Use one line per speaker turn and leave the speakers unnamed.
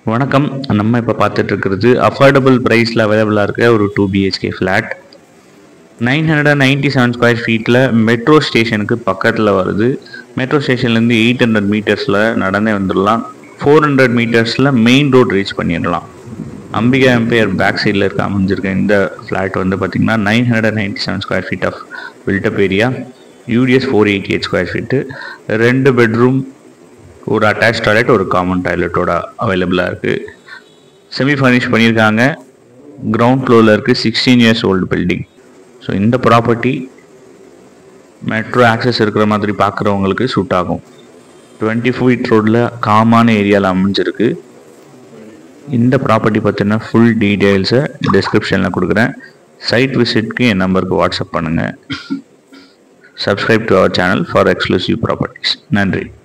வணக்கம் நம்ம இப்போ பார்த்துட்டு இருக்கிறது அஃபோர்டபுள் ப்ரைஸில் அவைலபிளாக இருக்க ஒரு two BHK flat nine hundred and ninety seven square ஃபீட்டில் மெட்ரோ ஸ்டேஷனுக்கு பக்கத்தில் வருது மெட்ரோ ஸ்டேஷன்லேருந்து எயிட் ஹண்ட்ரட் மீட்டர்ஸில் நடந்தே வந்துடலாம் ஃபோர் ஹண்ட்ரட் மீட்டர்ஸில் மெயின் ரோட் ரீச் பண்ணிடலாம் அம்பிகா எம்பையர் பேக் சைடில் இருக்க அமைஞ்சிருக்க இந்த ஃப்ளாட் வந்து பார்த்திங்கன்னா nine hundred and ninety seven square feet of built up area UDS four eighty eight square feet ரெண்டு பெட்ரூம் ஒரு அட்டாச் டாய்லெட் ஒரு காமன் டாய்லெட்டோட அவைலபிளாக இருக்குது செமி ஃபர்னிஷ் பண்ணியிருக்காங்க கிரவுண்ட் ஃப்ளோரில் இருக்குது sixteen years old building so இந்த ப்ராப்பர்ட்டி மெட்ரோ ஆக்சஸ் இருக்கிற மாதிரி பார்க்குறவங்களுக்கு சூட் ஆகும் டுவெண்ட்டி ஃபீட் ரோட்டில் காமான ஏரியாவில் அமைஞ்சிருக்கு இந்த ப்ராப்பர்ட்டி பற்றின ஃபுல் டீட்டெயில்ஸை டிஸ்கிரிப்ஷனில் கொடுக்குறேன் சைட் விசிட்க்கு என் நம்பருக்கு வாட்ஸ்அப் பண்ணுங்கள் subscribe to our channel for exclusive properties நன்றி